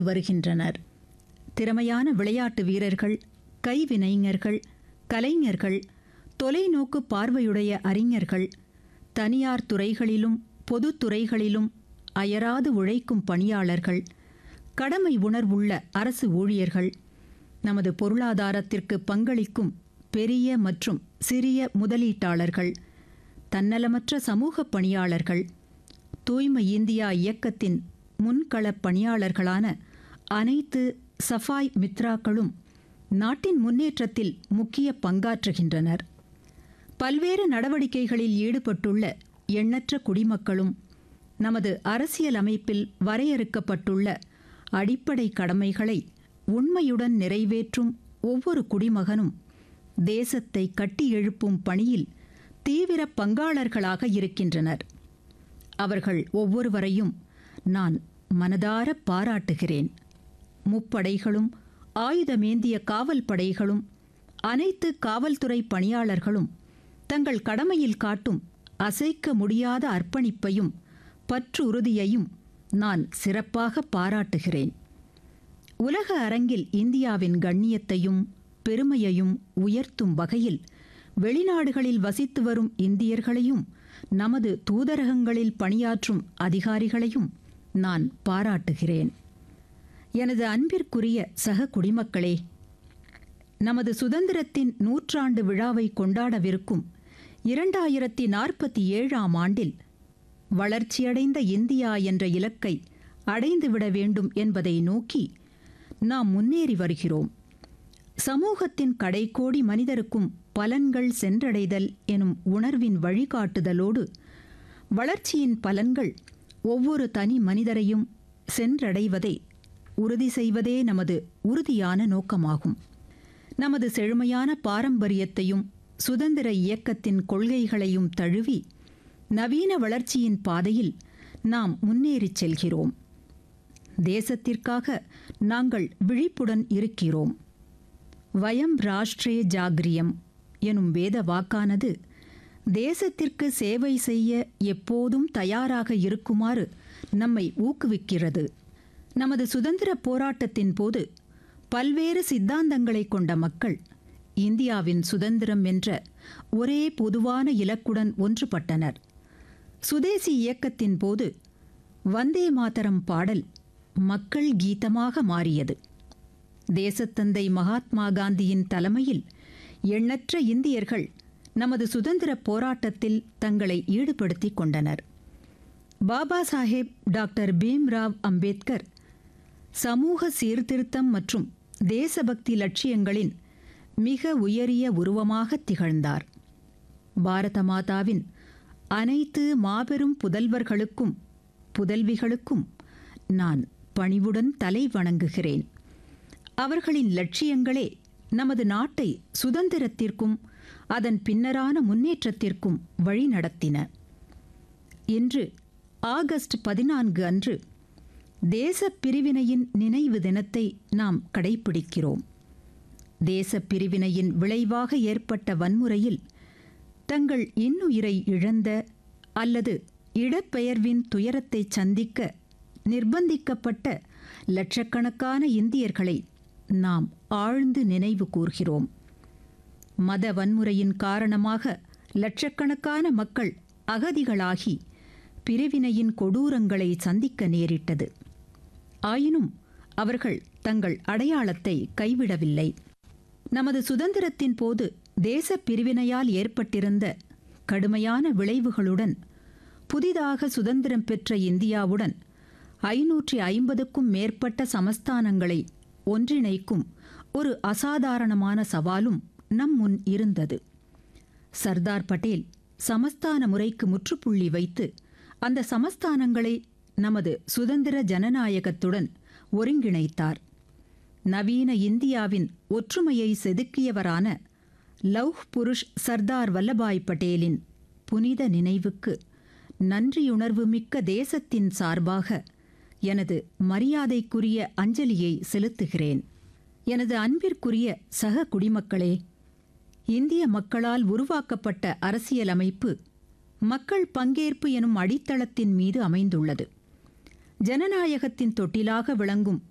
வருகின்றனர் திறமையான விளையாட்டு வீரர்கள் கைவினைஞர்கள் கலைஞர்கள் தொலைநோக்கு பார்வையுடைய அறிஞர்கள் தனியார் துறைகளிலும் பொதுத் துறைகளிலும் அயராது உழைக்கும் பணியாளர்கள் கடமை உணர்வுள்ள அரசு ஊழியர்கள் நமது பொருளாதாரத்திற்கு பங்களிக்கும் பெரிய மற்றும் சிறிய முதலீட்டாளர்கள் தன்னலமற்ற சமூக பணியாளர்கள் தூய்மை இந்தியா இயக்கத்தின் முன்களப் பணியாளர்களான அனைத்து சஃபாய் மித்ராக்களும் நாட்டின் முன்னேற்றத்தில் முக்கிய பங்காற்றுகின்றனர் பல்வேறு நடவடிக்கைகளில் ஈடுபட்டுள்ள எண்ணற்ற குடிமக்களும் நமது அரசியல் அமைப்பில் வரையறுக்கப்பட்டுள்ள அடிப்படை கடமைகளை உண்மையுடன் நிறைவேற்றும் ஒவ்வொரு குடிமகனும் தேசத்தை கட்டி எழுப்பும் பணியில் தீவிர பங்காளர்களாக இருக்கின்றனர் அவர்கள் ஒவ்வொருவரையும் நான் மனதார பாராட்டுகிறேன் முப்படைகளும் ஆயுதமேந்திய காவல் படைகளும் அனைத்து காவல்துறை பணியாளர்களும் தங்கள் கடமையில் காட்டும் அசைக்க முடியாத அர்ப்பணிப்பையும் பற்றுறுதியையும் நான் சிறப்பாக பாராட்டுகிறேன் உலக அரங்கில் இந்தியாவின் கண்ணியத்தையும் பெருமையையும் உயர்த்தும் வகையில் வெளிநாடுகளில் வசித்து வரும் இந்தியர்களையும் நமது தூதரகங்களில் பணியாற்றும் அதிகாரிகளையும் நான் பாராட்டுகிறேன் எனது அன்பிற்குரிய சக குடிமக்களே நமது சுதந்திரத்தின் நூற்றாண்டு விழாவை கொண்டாடவிருக்கும் இரண்டாயிரத்தி நாற்பத்தி ஏழாம் ஆண்டில் வளர்ச்சியடைந்த இந்தியா என்ற இலக்கை அடைந்துவிட வேண்டும் என்பதை நோக்கி நாம் முன்னேறி வருகிறோம் சமூகத்தின் கடைக்கோடி மனிதருக்கும் பலன்கள் சென்றடைதல் எனும் உணர்வின் வழிகாட்டுதலோடு வளர்ச்சியின் பலன்கள் ஒவ்வொரு தனி மனிதரையும் சென்றடைவதை உறுதி செய்வதே நமது உறுதியான நோக்கமாகும் நமது செழுமையான பாரம்பரியத்தையும் சுதந்திர இயக்கத்தின் கொள்கைகளையும் தழுவி நவீன வளர்ச்சியின் பாதையில் நாம் முன்னேறிச் செல்கிறோம் தேசத்திற்காக நாங்கள் விழிப்புடன் இருக்கிறோம் வயம் ராஷ்ட்ரே ஜாக்ரியம் எனும் வேத வாக்கானது தேசத்திற்கு சேவை செய்ய எப்போதும் தயாராக இருக்குமாறு நம்மை ஊக்குவிக்கிறது நமது சுதந்திர போராட்டத்தின் போது பல்வேறு சித்தாந்தங்களை கொண்ட மக்கள் இந்தியாவின் சுதந்திரம் என்ற ஒரே பொதுவான இலக்குடன் ஒன்றுபட்டனர் சுதேசி இயக்கத்தின் போது வந்தே மாதரம் பாடல் மக்கள் கீதமாக மாறியது தேசத்தந்தை மகாத்மா காந்தியின் தலைமையில் எண்ணற்ற இந்தியர்கள் நமது சுதந்திர போராட்டத்தில் தங்களை ஈடுபடுத்திக் கொண்டனர் பாபா சாஹேப் டாக்டர் பீம்ராவ் அம்பேத்கர் சமூக சீர்திருத்தம் மற்றும் தேசபக்தி லட்சியங்களின் மிக உயரிய உருவமாக திகழ்ந்தார் பாரத மாதாவின் அனைத்து மாபெரும் புதல்வர்களுக்கும் புதல்விகளுக்கும் நான் பணிவுடன் தலை வணங்குகிறேன் அவர்களின் லட்சியங்களே நமது நாட்டை சுதந்திரத்திற்கும் அதன் பின்னரான முன்னேற்றத்திற்கும் வழிநடத்தின இன்று ஆகஸ்ட் பதினான்கு அன்று தேச பிரிவினையின் நினைவு தினத்தை நாம் கடைபிடிக்கிறோம் தேச பிரிவினையின் விளைவாக ஏற்பட்ட வன்முறையில் தங்கள் இன்னுயிரை இழந்த அல்லது இடப்பெயர்வின் துயரத்தை சந்திக்க நிர்பந்திக்கப்பட்ட லட்சக்கணக்கான இந்தியர்களை நாம் ஆழ்ந்து நினைவு கூர்கிறோம் மத வன்முறையின் காரணமாக லட்சக்கணக்கான மக்கள் அகதிகளாகி பிரிவினையின் கொடூரங்களை சந்திக்க நேரிட்டது ஆயினும் அவர்கள் தங்கள் அடையாளத்தை கைவிடவில்லை நமது சுதந்திரத்தின் போது தேச பிரிவினையால் ஏற்பட்டிருந்த கடுமையான விளைவுகளுடன் புதிதாக சுதந்திரம் பெற்ற இந்தியாவுடன் ஐநூற்றி ஐம்பதுக்கும் மேற்பட்ட சமஸ்தானங்களை ஒன்றிணைக்கும் ஒரு அசாதாரணமான சவாலும் நம் முன் இருந்தது சர்தார் பட்டேல் சமஸ்தான முறைக்கு முற்றுப்புள்ளி வைத்து அந்த சமஸ்தானங்களை நமது சுதந்திர ஜனநாயகத்துடன் ஒருங்கிணைத்தார் நவீன இந்தியாவின் ஒற்றுமையை செதுக்கியவரான லவ் புருஷ் சர்தார் வல்லபாய் பட்டேலின் புனித நினைவுக்கு நன்றியுணர்வு மிக்க தேசத்தின் சார்பாக எனது மரியாதைக்குரிய அஞ்சலியை செலுத்துகிறேன் எனது அன்பிற்குரிய சக குடிமக்களே இந்திய மக்களால் உருவாக்கப்பட்ட அரசியலமைப்பு மக்கள் பங்கேற்பு எனும் அடித்தளத்தின் மீது அமைந்துள்ளது ஜனநாயகத்தின் தொட்டிலாக விளங்கும்